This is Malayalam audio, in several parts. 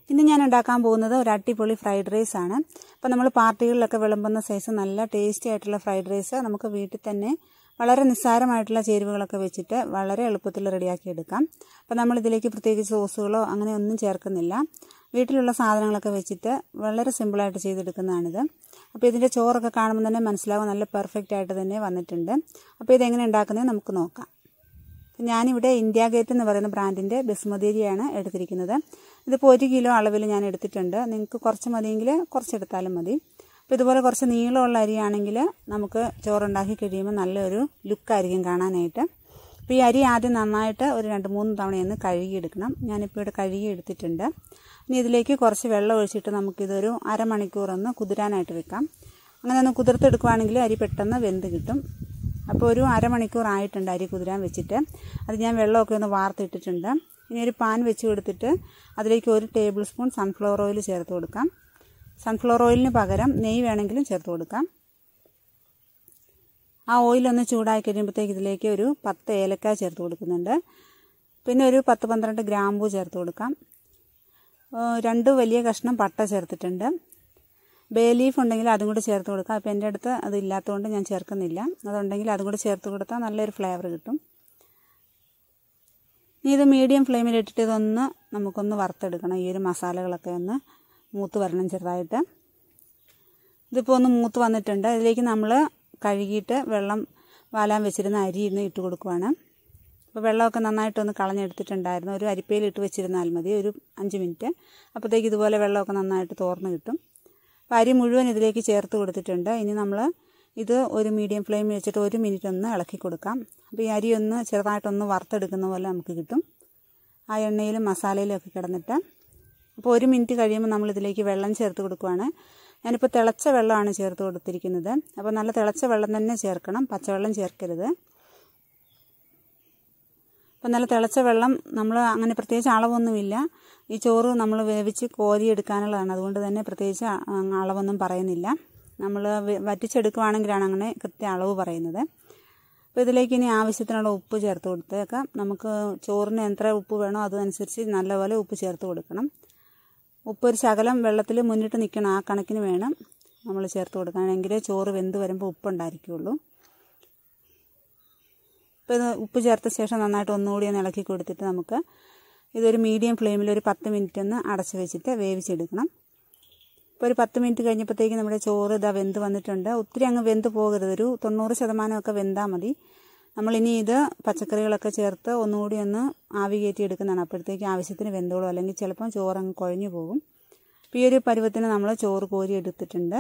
ഇന്ന് ഞാൻ ഉണ്ടാക്കാൻ പോകുന്നത് ഒരു അടിപൊളി ഫ്രൈഡ് റൈസ് ആണ് അപ്പോൾ നമ്മൾ പാർട്ടികളിലൊക്കെ വിളമ്പുന്ന സൈസ് നല്ല ടേസ്റ്റി ആയിട്ടുള്ള ഫ്രൈഡ് റൈസ് നമുക്ക് വീട്ടിൽ തന്നെ വളരെ നിസ്സാരമായിട്ടുള്ള ചേരുവകളൊക്കെ വെച്ചിട്ട് വളരെ എളുപ്പത്തിൽ റെഡിയാക്കി എടുക്കാം അപ്പോൾ നമ്മൾ ഇതിലേക്ക് പ്രത്യേകിച്ച് സോസുകളോ അങ്ങനെ ഒന്നും ചേർക്കുന്നില്ല വീട്ടിലുള്ള സാധനങ്ങളൊക്കെ വെച്ചിട്ട് വളരെ സിമ്പിളായിട്ട് ചെയ്തെടുക്കുന്നതാണിത് അപ്പോൾ ഇതിൻ്റെ ചോറൊക്കെ കാണുമ്പോൾ തന്നെ മനസ്സിലാവും നല്ല പെർഫെക്റ്റ് ആയിട്ട് തന്നെ വന്നിട്ടുണ്ട് അപ്പോൾ ഇതെങ്ങനെ ഉണ്ടാക്കുന്നത് നമുക്ക് നോക്കാം ഞാനിവിടെ ഇന്ത്യ ഗേറ്റ് എന്ന് പറയുന്ന ബ്രാൻഡിൻ്റെ ബസുമതി അരിയാണ് എടുത്തിരിക്കുന്നത് ഇതിപ്പോൾ ഒരു കിലോ അളവിൽ ഞാൻ എടുത്തിട്ടുണ്ട് നിങ്ങൾക്ക് കുറച്ച് മതിയെങ്കിൽ കുറച്ചെടുത്താലും മതി അപ്പോൾ ഇതുപോലെ കുറച്ച് നീളമുള്ള അരിയാണെങ്കിൽ നമുക്ക് ചോറുണ്ടാക്കി കഴിയുമ്പോൾ നല്ലൊരു ലുക്കായിരിക്കും കാണാനായിട്ട് അപ്പോൾ ഈ അരി ആദ്യം നന്നായിട്ട് ഒരു രണ്ട് മൂന്ന് തവണയൊന്ന് കഴുകിയെടുക്കണം ഞാനിപ്പോൾ ഇവിടെ കഴുകി എടുത്തിട്ടുണ്ട് ഇനി ഇതിലേക്ക് കുറച്ച് വെള്ളം ഒഴിച്ചിട്ട് നമുക്കിതൊരു അരമണിക്കൂറൊന്ന് കുതിരാനായിട്ട് വെക്കാം അങ്ങനെ ഒന്ന് കുതിർത്തെടുക്കുവാണെങ്കിൽ അരി പെട്ടെന്ന് വെന്ത് കിട്ടും അപ്പോൾ ഒരു അരമണിക്കൂർ ആയിട്ടുണ്ട് അരി കുതിരാൻ വെച്ചിട്ട് അത് ഞാൻ വെള്ളമൊക്കെ ഒന്ന് വാർത്തിട്ടിട്ടുണ്ട് ഇനി ഒരു പാൻ വെച്ച് കൊടുത്തിട്ട് അതിലേക്ക് ഒരു ടേബിൾ സ്പൂൺ സൺഫ്ലവർ ഓയിൽ ചേർത്ത് കൊടുക്കാം സൺഫ്ലവർ ഓയിലിന് പകരം നെയ്യ് വേണമെങ്കിലും ചേർത്ത് കൊടുക്കാം ആ ഓയിലൊന്ന് ചൂടായി കഴിയുമ്പോഴത്തേക്ക് ഇതിലേക്ക് ഒരു പത്ത് ഏലക്ക ചേർത്ത് കൊടുക്കുന്നുണ്ട് പിന്നെ ഒരു പത്ത് പന്ത്രണ്ട് ഗ്രാമ്പൂ ചേർത്ത് കൊടുക്കാം രണ്ട് വലിയ കഷ്ണം പട്ട ചേർത്തിട്ടുണ്ട് ബേ ലീഫ് ഉണ്ടെങ്കിൽ അതും കൂടി ചേർത്ത് കൊടുക്കാം അപ്പോൾ എൻ്റെ അടുത്ത് അത് ഇല്ലാത്തതുകൊണ്ട് ഞാൻ ചേർക്കുന്നില്ല അതുണ്ടെങ്കിൽ അതും കൂടി ചേർത്ത് കൊടുത്താൽ നല്ലൊരു ഫ്ലേവർ കിട്ടും ഇനി ഇത് മീഡിയം ഫ്ലെയിമിൽ ഇട്ടിട്ട് ഇതൊന്ന് നമുക്കൊന്ന് വറുത്തെടുക്കണം ഈ ഒരു മസാലകളൊക്കെ ഒന്ന് മൂത്ത് വരണം ചെറുതായിട്ട് ഇതിപ്പോൾ ഒന്ന് മൂത്ത് വന്നിട്ടുണ്ട് ഇതിലേക്ക് നമ്മൾ കഴുകിയിട്ട് വെള്ളം വാലാൻ വെച്ചിരുന്ന അരി ഇന്ന് ഇട്ട് കൊടുക്കുവാണ് അപ്പോൾ വെള്ളമൊക്കെ നന്നായിട്ടൊന്ന് കളഞ്ഞെടുത്തിട്ടുണ്ടായിരുന്നു ഒരു അരിപ്പയിൽ ഇട്ട് വെച്ചിരുന്നാൽ മതി ഒരു അഞ്ച് മിനിറ്റ് അപ്പോഴത്തേക്ക് ഇതുപോലെ വെള്ളമൊക്കെ നന്നായിട്ട് തോർന്ന് കിട്ടും അപ്പോൾ അരി മുഴുവൻ ഇതിലേക്ക് ചേർത്ത് കൊടുത്തിട്ടുണ്ട് ഇനി നമ്മൾ ഇത് ഒരു മീഡിയം ഫ്ലെയിമിൽ വെച്ചിട്ട് ഒരു മിനിറ്റ് ഒന്ന് ഇളക്കി കൊടുക്കാം അപ്പോൾ ഈ അരി ഒന്ന് ചെറുതായിട്ടൊന്ന് വറുത്തെടുക്കുന്ന പോലെ നമുക്ക് കിട്ടും ആ എണ്ണയിലും മസാലയിലും ഒക്കെ കിടന്നിട്ട് അപ്പോൾ ഒരു മിനിറ്റ് കഴിയുമ്പോൾ നമ്മൾ ഇതിലേക്ക് വെള്ളം ചേർത്ത് കൊടുക്കുവാണ് ഞാനിപ്പോൾ തിളച്ച വെള്ളമാണ് ചേർത്ത് കൊടുത്തിരിക്കുന്നത് അപ്പോൾ നല്ല തിളച്ച വെള്ളം തന്നെ ചേർക്കണം പച്ചവെള്ളം ചേർക്കരുത് അപ്പോൾ നല്ല തിളച്ച വെള്ളം നമ്മൾ അങ്ങനെ പ്രത്യേകിച്ച് അളവൊന്നുമില്ല ഈ ചോറ് നമ്മൾ വേവിച്ച് കോരിയെടുക്കാനുള്ളതാണ് അതുകൊണ്ട് തന്നെ പ്രത്യേകിച്ച് അളവൊന്നും പറയുന്നില്ല നമ്മൾ വറ്റിച്ചെടുക്കുവാണെങ്കിലാണ് അങ്ങനെ കൃത്യ അളവ് പറയുന്നത് അപ്പോൾ ഇതിലേക്ക് ഇനി ആവശ്യത്തിനുള്ള ഉപ്പ് ചേർത്ത് കൊടുത്തേക്കാം നമുക്ക് ചോറിന് എത്ര ഉപ്പ് വേണോ അതനുസരിച്ച് നല്ലപോലെ ഉപ്പ് ചേർത്ത് കൊടുക്കണം ഉപ്പ് ഒരു ശകലം വെള്ളത്തിൽ മുന്നിട്ട് നിൽക്കണം ആ കണക്കിന് വേണം നമ്മൾ ചേർത്ത് കൊടുക്കാനെങ്കിലേ ചോറ് വെന്ത് വരുമ്പോൾ ഉപ്പുണ്ടായിരിക്കുള്ളൂ ഇപ്പോൾ ഇത് ഉപ്പ് ചേർത്ത ശേഷം നന്നായിട്ട് ഒന്നുകൂടി ഒന്ന് ഇളക്കി കൊടുത്തിട്ട് നമുക്ക് ഇതൊരു മീഡിയം ഫ്ലെയിമിൽ ഒരു പത്ത് മിനിറ്റ് ഒന്ന് അടച്ച് വെച്ചിട്ട് വേവിച്ചെടുക്കണം ഇപ്പോൾ ഒരു പത്ത് മിനിറ്റ് കഴിഞ്ഞപ്പോഴത്തേക്ക് നമ്മുടെ ചോറ് ഇതാ വെന്ത് വന്നിട്ടുണ്ട് ഒത്തിരി അങ്ങ് വെന്ത് പോകരുത് ഒരു തൊണ്ണൂറ് ശതമാനമൊക്കെ വെന്താൽ മതി നമ്മളിനി ഇത് പച്ചക്കറികളൊക്കെ ചേർത്ത് ഒന്നുകൂടി ഒന്ന് ആവി കയറ്റി എടുക്കുന്നതാണ് അപ്പോഴത്തേക്ക് ആവശ്യത്തിന് വെന്തോളും അല്ലെങ്കിൽ ചിലപ്പം ചോറ് അങ്ങ് കുഴഞ്ഞു പോകും അപ്പോൾ ഈ ഒരു പരുവത്തിന് നമ്മൾ ചോറ് കോരി എടുത്തിട്ടുണ്ട്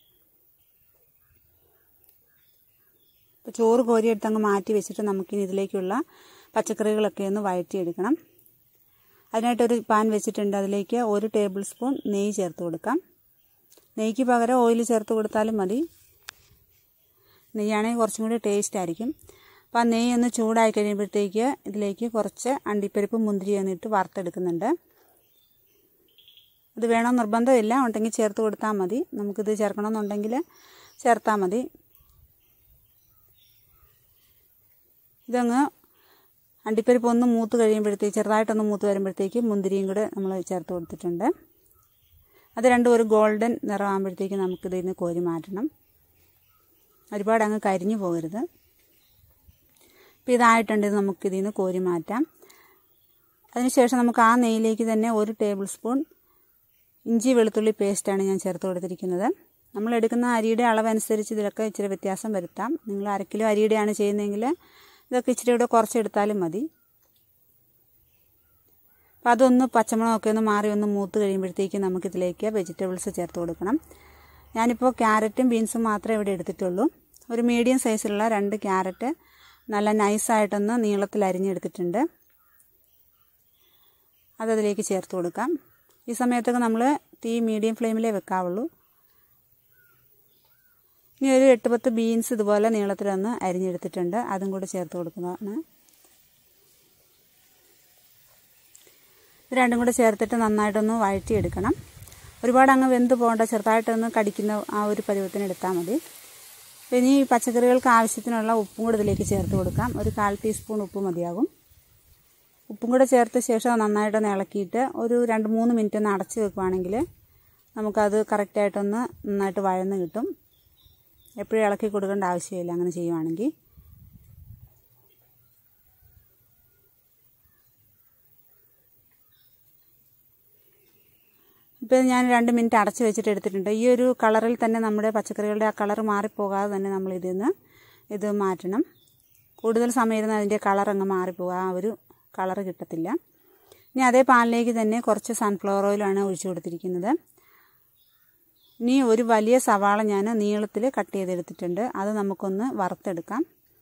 അപ്പോൾ ചോറ് കോരിയെടുത്ത് അങ്ങ് മാറ്റി വെച്ചിട്ട് നമുക്കിനി ഇതിലേക്കുള്ള പച്ചക്കറികളൊക്കെ ഒന്ന് വഴറ്റിയെടുക്കണം അതിനായിട്ടൊരു പാൻ വെച്ചിട്ടുണ്ട് അതിലേക്ക് ഒരു ടേബിൾ സ്പൂൺ നെയ്യ് ചേർത്ത് കൊടുക്കാം നെയ്ക്ക് പകരം ഓയിൽ ചേർത്ത് കൊടുത്താലും മതി നെയ്യാണെങ്കിൽ കുറച്ചും കൂടി ടേസ്റ്റ് ആയിരിക്കും അപ്പോൾ ആ നെയ്യ് ഒന്ന് ചൂടായി കഴിയുമ്പോഴത്തേക്ക് ഇതിലേക്ക് കുറച്ച് അണ്ടിപ്പരിപ്പ് മുന്തിരി എന്നിട്ട് വറുത്തെടുക്കുന്നുണ്ട് ഇത് വേണം നിർബന്ധമില്ല ഉണ്ടെങ്കിൽ ചേർത്ത് കൊടുത്താൽ മതി നമുക്കിത് ചേർക്കണമെന്നുണ്ടെങ്കിൽ ചേർത്താൽ മതി ഇതങ്ങ് അണ്ടിപ്പരിപ്പ് ഒന്ന് മൂത്ത് കഴിയുമ്പോഴത്തേക്ക് ചെറുതായിട്ടൊന്ന് മൂത്ത് വരുമ്പോഴത്തേക്ക് മുന്തിരിയും കൂടെ നമ്മൾ ചേർത്ത് കൊടുത്തിട്ടുണ്ട് അത് രണ്ടും ഒരു ഗോൾഡൻ നിറമാകുമ്പോഴത്തേക്ക് നമുക്കിതിൽ നിന്ന് കോരി മാറ്റണം ഒരുപാട് അങ്ങ് കരിഞ്ഞു പോകരുത് അപ്പോൾ ഇതായിട്ടുണ്ട് ഇത് നമുക്കിതിൽ നിന്ന് കോരി മാറ്റാം അതിനുശേഷം നമുക്ക് ആ നെയ്യിലേക്ക് തന്നെ ഒരു ടേബിൾ സ്പൂൺ ഇഞ്ചി വെളുത്തുള്ളി പേസ്റ്റാണ് ഞാൻ ചേർത്ത് കൊടുത്തിരിക്കുന്നത് നമ്മൾ എടുക്കുന്ന അരിയുടെ അളവനുസരിച്ച് ഇതിലൊക്കെ ഇച്ചിരി വ്യത്യാസം വരുത്താം നിങ്ങൾ അര കിലോ അരിയുടെയാണ് ചെയ്യുന്നതെങ്കിൽ ഇതൊക്കെ ഇച്ചിരി കൂടെ കുറച്ചെടുത്താലും മതി അപ്പോൾ അതൊന്ന് പച്ചമുളകൊക്കെ ഒന്ന് മാറി ഒന്ന് മൂത്ത് കഴിയുമ്പോഴത്തേക്ക് നമുക്കിതിലേക്ക് വെജിറ്റബിൾസ് ചേർത്ത് കൊടുക്കണം ഞാനിപ്പോൾ ക്യാരറ്റും ബീൻസും മാത്രമേ ഇവിടെ എടുത്തിട്ടുള്ളൂ ഒരു മീഡിയം സൈസിലുള്ള രണ്ട് ക്യാരറ്റ് നല്ല നൈസായിട്ടൊന്ന് നീളത്തിൽ അരിഞ്ഞെടുത്തിട്ടുണ്ട് അതതിലേക്ക് ചേർത്ത് കൊടുക്കാം ഈ സമയത്തൊക്കെ നമ്മൾ തീ മീഡിയം ഫ്ലെയിമിലേ വെക്കാവുള്ളൂ ഇനി ഒരു എട്ട് പത്ത് ബീൻസ് ഇതുപോലെ നീളത്തിലൊന്ന് അരിഞ്ഞെടുത്തിട്ടുണ്ട് അതും കൂടി ചേർത്ത് കൊടുക്കുന്നതാണ് ഇത് രണ്ടും കൂടെ ചേർത്തിട്ട് നന്നായിട്ടൊന്ന് വഴറ്റിയെടുക്കണം ഒരുപാട് അങ്ങ് വെന്ത് പോകേണ്ട ചെറുതായിട്ടൊന്ന് കടിക്കുന്ന ആ ഒരു പരുവത്തിന് എടുത്താൽ മതി ഇനി പച്ചക്കറികൾക്ക് ആവശ്യത്തിനുള്ള ഉപ്പും കൂടി ഇതിലേക്ക് ചേർത്ത് കൊടുക്കാം ഒരു കാൽ ടീസ്പൂൺ ഉപ്പ് മതിയാകും ഉപ്പും കൂടെ ചേർത്ത ശേഷം അത് നന്നായിട്ടൊന്ന് ഇളക്കിയിട്ട് ഒരു രണ്ട് മൂന്ന് മിനിറ്റ് ഒന്ന് അടച്ച് വെക്കുവാണെങ്കിൽ നമുക്കത് കറക്റ്റായിട്ടൊന്ന് നന്നായിട്ട് വഴന്ന് കിട്ടും എപ്പോഴും ഇളക്കി കൊടുക്കേണ്ട ആവശ്യമില്ല അങ്ങനെ ചെയ്യുവാണെങ്കിൽ ഇപ്പോൾ ഞാൻ രണ്ട് മിനിറ്റ് അടച്ച് വെച്ചിട്ട് എടുത്തിട്ടുണ്ട് ഈ ഒരു കളറിൽ തന്നെ നമ്മുടെ പച്ചക്കറികളുടെ ആ കളർ മാറിപ്പോകാതെ തന്നെ നമ്മൾ ഇതിൽ നിന്ന് ഇത് മാറ്റണം കൂടുതൽ സമയം ഇരുന്ന് അതിൻ്റെ കളർ അങ്ങ് മാറിപ്പോകുക ആ ഒരു കളർ കിട്ടത്തില്ല ഇനി അതേ പാനിലേക്ക് തന്നെ കുറച്ച് സൺഫ്ലവർ ഓയിലാണ് ഒഴിച്ചു കൊടുത്തിരിക്കുന്നത് ഇനി ഒരു വലിയ സവാള ഞാൻ നീളത്തിൽ കട്ട് ചെയ്തെടുത്തിട്ടുണ്ട് അത് നമുക്കൊന്ന് വറുത്തെടുക്കാം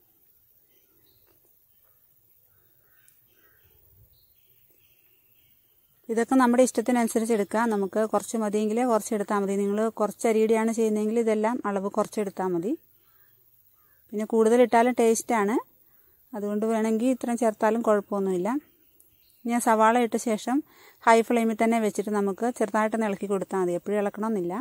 ഇതൊക്കെ നമ്മുടെ ഇഷ്ടത്തിനനുസരിച്ച് എടുക്കാം നമുക്ക് കുറച്ച് മതിയെങ്കിൽ കുറച്ച് എടുത്താൽ മതി നിങ്ങൾ കുറച്ച് അരിയുടെയാണ് ചെയ്യുന്നതെങ്കിൽ ഇതെല്ലാം അളവ് കുറച്ചെടുത്താൽ മതി പിന്നെ കൂടുതൽ ഇട്ടാലും ടേസ്റ്റാണ് അതുകൊണ്ട് വേണമെങ്കിൽ ഇത്രയും ചേർത്താലും കുഴപ്പമൊന്നുമില്ല ഞാൻ സവാള ഇട്ട ശേഷം ഹൈ ഫ്ലെയിമിൽ തന്നെ വെച്ചിട്ട് നമുക്ക് ചെറുതായിട്ടൊന്ന് ഇളക്കി കൊടുത്താൽ മതി എപ്പോഴും ഇളക്കണമെന്നില്ല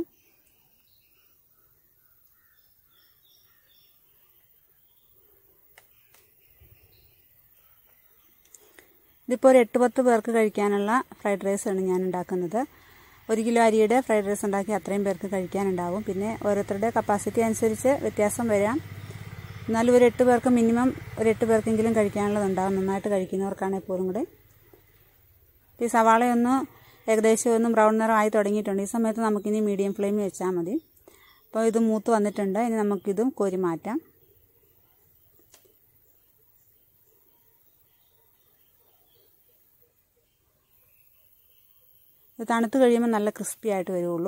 ഇതിപ്പോൾ ഒരു എട്ട് പത്ത് പേർക്ക് കഴിക്കാനുള്ള ഫ്രൈഡ് റൈസാണ് ഞാൻ ഉണ്ടാക്കുന്നത് ഒരു കിലോ അരിയുടെ ഫ്രൈഡ് റൈസ് ഉണ്ടാക്കി അത്രയും പേർക്ക് കഴിക്കാനുണ്ടാവും പിന്നെ ഓരോരുത്തരുടെ കപ്പാസിറ്റി അനുസരിച്ച് വ്യത്യാസം വരാം എന്നാലും ഒരു എട്ട് പേർക്ക് മിനിമം ഒരു എട്ട് പേർക്കെങ്കിലും കഴിക്കാനുള്ളതുണ്ടാവും നന്നായിട്ട് കഴിക്കുന്നവർക്കാണെങ്കിൽ പോലും കൂടെ ഈ സവാളയൊന്ന് ഏകദേശം ഒന്ന് ബ്രൗൺ നിറം ആയി തുടങ്ങിയിട്ടുണ്ട് ഈ സമയത്ത് നമുക്കിനി മീഡിയം ഫ്ലെയിമിൽ വെച്ചാൽ മതി അപ്പോൾ ഇത് മൂത്ത് വന്നിട്ടുണ്ട് ഇനി നമുക്കിതും കോരി മാറ്റാം ഇത് തണുത്ത് കഴിയുമ്പോൾ നല്ല ക്രിസ്പി ആയിട്ട് വരുള്ളൂ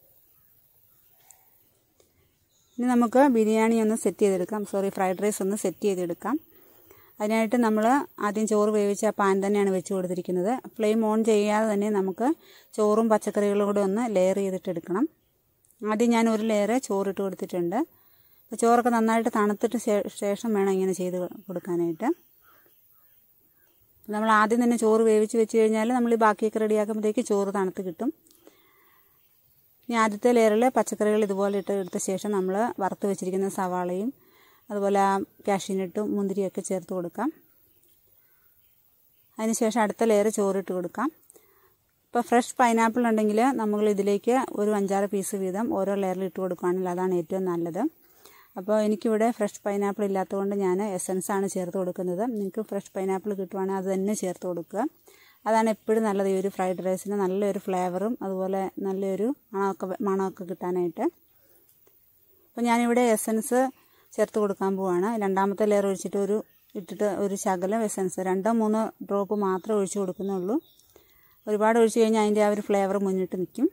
ഇനി നമുക്ക് ബിരിയാണി ഒന്ന് സെറ്റ് ചെയ്തെടുക്കാം സോറി ഫ്രൈഡ് റൈസ് ഒന്ന് സെറ്റ് ചെയ്തെടുക്കാം അതിനായിട്ട് നമ്മൾ ആദ്യം ചോറ് വേവിച്ച ആ പാൻ തന്നെയാണ് വെച്ച് കൊടുത്തിരിക്കുന്നത് ഫ്ലെയിം ഓൺ ചെയ്യാതെ തന്നെ നമുക്ക് ചോറും പച്ചക്കറികളും കൂടെ ഒന്ന് ലെയർ ചെയ്തിട്ട് എടുക്കണം ആദ്യം ഞാൻ ഒരു ലെയർ ചോറിട്ട് കൊടുത്തിട്ടുണ്ട് അപ്പോൾ ചോറൊക്കെ നന്നായിട്ട് തണുത്തിട്ട് ശേഷം വേണം ഇങ്ങനെ ചെയ്ത് കൊടുക്കാനായിട്ട് നമ്മൾ ആദ്യം തന്നെ ചോറ് വേവിച്ച് വെച്ച് കഴിഞ്ഞാൽ നമ്മൾ ഈ ബാക്കിയൊക്കെ റെഡിയാക്കുമ്പോഴത്തേക്ക് ചോറ് തണുത്ത് കിട്ടും ഇനി ആദ്യത്തെ ലെയറിൽ പച്ചക്കറികൾ ഇതുപോലെ ഇട്ട് എടുത്ത ശേഷം നമ്മൾ വറുത്ത് വെച്ചിരിക്കുന്ന സവാളയും അതുപോലെ ആ കാഷ്യൂനട്ടും മുന്തിരിയൊക്കെ ചേർത്ത് കൊടുക്കാം അതിനുശേഷം അടുത്ത ലെയർ ചോറിട്ട് കൊടുക്കാം ഇപ്പോൾ ഫ്രഷ് പൈനാപ്പിൾ ഉണ്ടെങ്കിൽ നമ്മൾ ഇതിലേക്ക് ഒരു അഞ്ചാറ് പീസ് വീതം ഓരോ ലെയറിൽ ഇട്ട് കൊടുക്കുകയാണെങ്കിൽ അതാണ് ഏറ്റവും നല്ലത് അപ്പോൾ എനിക്കിവിടെ ഫ്രഷ് പൈനാപ്പിൾ ഇല്ലാത്തതുകൊണ്ട് ഞാൻ എസൻസ് ആണ് ചേർത്ത് കൊടുക്കുന്നത് നിങ്ങൾക്ക് ഫ്രഷ് പൈനാപ്പിൾ കിട്ടുവാണെങ്കിൽ അത് തന്നെ ചേർത്ത് കൊടുക്കുക അതാണ് എപ്പോഴും നല്ലത് ഈ ഒരു ഫ്രൈഡ് റൈസിന് നല്ലൊരു ഫ്ലേവറും അതുപോലെ നല്ലൊരു മണമൊക്കെ മണമൊക്കെ കിട്ടാനായിട്ട് അപ്പോൾ ഞാനിവിടെ എസൻസ് ചേർത്ത് കൊടുക്കാൻ പോവാണ് രണ്ടാമത്തെ ലെയർ ഒഴിച്ചിട്ട് ഒരു ഇട്ടിട്ട് ഒരു ശകലം എസൻസ് രണ്ടോ മൂന്നോ ഡ്രോപ്പ് മാത്രമേ ഒഴിച്ച് കൊടുക്കുന്നുള്ളൂ ഒരുപാട് ഒഴിച്ച് കഴിഞ്ഞാൽ അതിൻ്റെ ആ ഒരു ഫ്ലേവർ മുന്നിട്ട് നിൽക്കും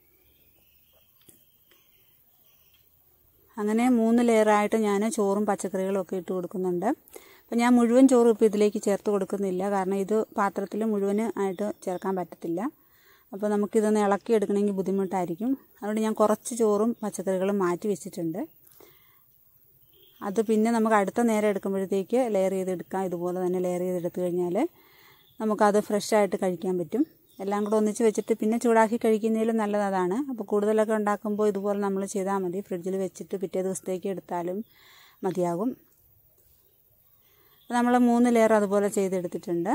അങ്ങനെ മൂന്ന് ലെയറായിട്ട് ഞാൻ ചോറും പച്ചക്കറികളും ഒക്കെ ഇട്ട് കൊടുക്കുന്നുണ്ട് അപ്പോൾ ഞാൻ മുഴുവൻ ചോറും ഇപ്പോൾ ഇതിലേക്ക് ചേർത്ത് കൊടുക്കുന്നില്ല കാരണം ഇത് പാത്രത്തിൽ മുഴുവൻ ആയിട്ട് ചേർക്കാൻ പറ്റത്തില്ല അപ്പോൾ നമുക്കിതൊന്ന് ഇളക്കി എടുക്കണമെങ്കിൽ ബുദ്ധിമുട്ടായിരിക്കും അതുകൊണ്ട് ഞാൻ കുറച്ച് ചോറും പച്ചക്കറികളും മാറ്റി വെച്ചിട്ടുണ്ട് അത് പിന്നെ നമുക്ക് അടുത്ത നേരം എടുക്കുമ്പോഴത്തേക്ക് ലെയർ ചെയ്തെടുക്കാം ഇതുപോലെ തന്നെ ലെയർ ചെയ്തെടുത്തു കഴിഞ്ഞാൽ നമുക്കത് ഫ്രഷായിട്ട് കഴിക്കാൻ പറ്റും എല്ലാം കൂടെ ഒന്നിച്ച് വെച്ചിട്ട് പിന്നെ ചൂടാക്കി കഴിക്കുന്നതിലും നല്ലത് അതാണ് അപ്പോൾ കൂടുതലൊക്കെ ഉണ്ടാക്കുമ്പോൾ ഇതുപോലെ നമ്മൾ ചെയ്താൽ മതി ഫ്രിഡ്ജിൽ വെച്ചിട്ട് പിറ്റേ ദിവസത്തേക്ക് എടുത്താലും മതിയാകും നമ്മൾ മൂന്ന് ലെയർ അതുപോലെ ചെയ്തെടുത്തിട്ടുണ്ട്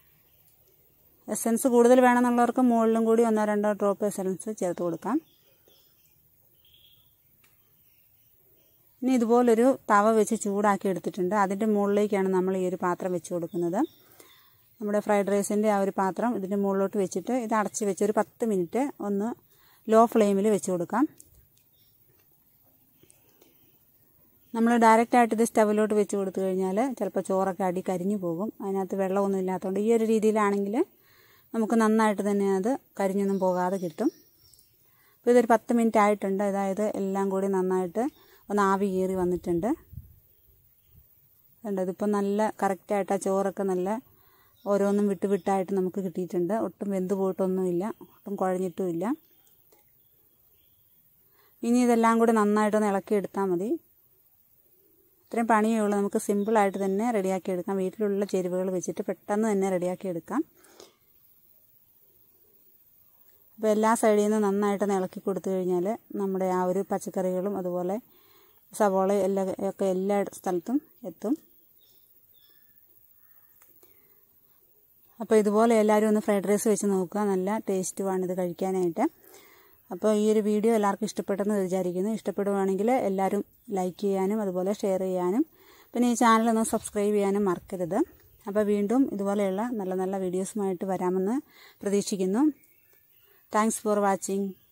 എസൻസ് കൂടുതൽ വേണമെന്നുള്ളവർക്ക് മുകളിലും കൂടി ഒന്നോ രണ്ടോ ഡ്രോപ്പ് എസൻസ് ചേർത്ത് കൊടുക്കാം ഇനി ഇതുപോലൊരു തവ വെച്ച് ചൂടാക്കി എടുത്തിട്ടുണ്ട് അതിൻ്റെ മുകളിലേക്കാണ് നമ്മൾ ഈ ഒരു പാത്രം വെച്ച് കൊടുക്കുന്നത് നമ്മുടെ ഫ്രൈഡ് റൈസിൻ്റെ ആ ഒരു പാത്രം ഇതിൻ്റെ മുകളിലോട്ട് വെച്ചിട്ട് ഇത് അടച്ച് വെച്ച് ഒരു പത്ത് മിനിറ്റ് ഒന്ന് ലോ ഫ്ലെയിമിൽ വെച്ച് കൊടുക്കാം നമ്മൾ ഡയറക്റ്റായിട്ട് ഇത് സ്റ്റവിലോട്ട് വെച്ച് കൊടുത്തു കഴിഞ്ഞാൽ ചിലപ്പോൾ ചോറൊക്കെ അടി കരിഞ്ഞു പോകും അതിനകത്ത് വെള്ളമൊന്നും ഇല്ലാത്തതുകൊണ്ട് ഈ ഒരു രീതിയിലാണെങ്കിൽ നമുക്ക് നന്നായിട്ട് തന്നെ അത് കരിഞ്ഞൊന്നും പോകാതെ കിട്ടും അപ്പോൾ ഇതൊരു പത്ത് മിനിറ്റ് ആയിട്ടുണ്ട് അതായത് എല്ലാം കൂടി നന്നായിട്ട് ഒന്ന് ആവി കയറി വന്നിട്ടുണ്ട് ഉണ്ട് ഇതിപ്പോൾ നല്ല കറക്റ്റായിട്ട് ആ ചോറൊക്കെ നല്ല ഓരോന്നും വിട്ട് വിട്ടായിട്ട് നമുക്ക് കിട്ടിയിട്ടുണ്ട് ഒട്ടും വെന്ത് പോയിട്ടൊന്നുമില്ല ഒട്ടും കുഴഞ്ഞിട്ടുമില്ല ഇനി ഇതെല്ലാം കൂടി നന്നായിട്ടൊന്ന് ഇളക്കി എടുത്താൽ മതി ഇത്രയും പണിയേ ഉള്ളൂ നമുക്ക് സിമ്പിളായിട്ട് തന്നെ റെഡിയാക്കി എടുക്കാം വീട്ടിലുള്ള ചേരുവകൾ വെച്ചിട്ട് പെട്ടെന്ന് തന്നെ റെഡിയാക്കി എടുക്കാം അപ്പോൾ എല്ലാ സൈഡിൽ നിന്ന് നന്നായിട്ടൊന്ന് ഇളക്കി കൊടുത്തു കഴിഞ്ഞാൽ നമ്മുടെ ആ ഒരു പച്ചക്കറികളും അതുപോലെ സവോള എല്ലാ ഒക്കെ എല്ലാ സ്ഥലത്തും എത്തും അപ്പോൾ ഇതുപോലെ എല്ലാവരും ഒന്ന് ഫ്രൈഡ് റൈസ് വെച്ച് നോക്കുക നല്ല ടേസ്റ്റുമാണ് ഇത് കഴിക്കാനായിട്ട് അപ്പോൾ ഈ ഒരു വീഡിയോ എല്ലാവർക്കും ഇഷ്ടപ്പെട്ടെന്ന് വിചാരിക്കുന്നു ഇഷ്ടപ്പെടുവാണെങ്കിൽ എല്ലാവരും ലൈക്ക് ചെയ്യാനും അതുപോലെ ഷെയർ ചെയ്യാനും പിന്നെ ഈ ചാനലൊന്ന് സബ്സ്ക്രൈബ് ചെയ്യാനും മറക്കരുത് അപ്പോൾ വീണ്ടും ഇതുപോലെയുള്ള നല്ല നല്ല വീഡിയോസുമായിട്ട് വരാമെന്ന് പ്രതീക്ഷിക്കുന്നു താങ്ക്സ് ഫോർ വാച്ചിങ്